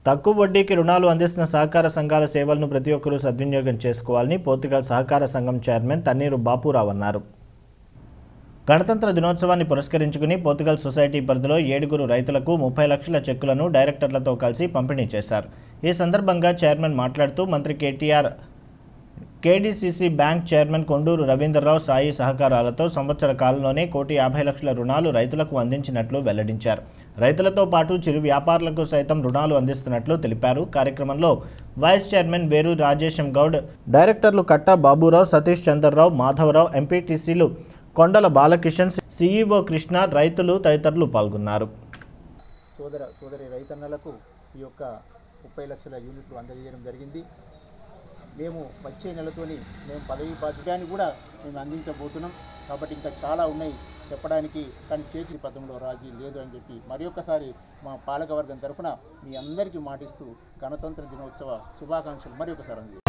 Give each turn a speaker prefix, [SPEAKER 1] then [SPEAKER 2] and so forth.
[SPEAKER 1] తక్కువ వడ్డీకి రుణాలు అందిస్తున్న సహకార సంఘాల సేవలను ప్రతి ఒక్కరూ సద్వినియోగం చేసుకోవాలని పోర్తుగల్ సహకార సంఘం చైర్మన్ తన్నీరు బాపురావు అన్నారు గణతంత్ర దినోత్సవాన్ని పురస్కరించుకుని పోర్తుగల్ సొసైటీ పరిధిలో ఏడుగురు రైతులకు ముప్పై లక్షల చెక్కులను డైరెక్టర్లతో కలిసి పంపిణీ చేశారు ఈ సందర్భంగా చైర్మన్ మాట్లాడుతూ మంత్రి KTR KDCC bank chairman Konduru Ravindrarao సాయి సహకారాలతో సంవత్సర కాలంలోనే కోటి యాభై లక్షల రుణాలు రైతులకు అందించినట్లు వెల్లడించారు రైతులతో పాటు చిరు వ్యాపారులకు సైతం రుణాలు అందిస్తున్నట్లు తెలిపారు కార్యక్రమంలో వైస్ చైర్మన్ వేరు రాజేశం గౌడ్ డైరెక్టర్లు కట్టా బాబురావు సతీష్ చంద్రరావు మాధవరావు ఎంపీటీసీలు కొండల బాలకిషన్ సీఈఓ కృష్ణ రైతులు తదితరులు పాల్గొన్నారు
[SPEAKER 2] సోదర సోదరి రైతన్నలకు ఈ యొక్క ముప్పై లక్షల యూనిట్లు అందజేయడం జరిగింది మేము వచ్చే నెలతోని మేము పదవి బాధ్యతని కూడా మేము అందించబోతున్నాం కాబట్టి ఇంకా చాలా ఉన్నాయి చెప్పడానికి కానీ చేతి పదంలో రాజీ లేదు అని చెప్పి మరి ఒక్కసారి మా పాలకవర్గం తరఫున మీ అందరికీ మాటిస్తూ గణతంత్ర దినోత్సవ శుభాకాంక్షలు మరి ఒకసారి అందజేస్తాం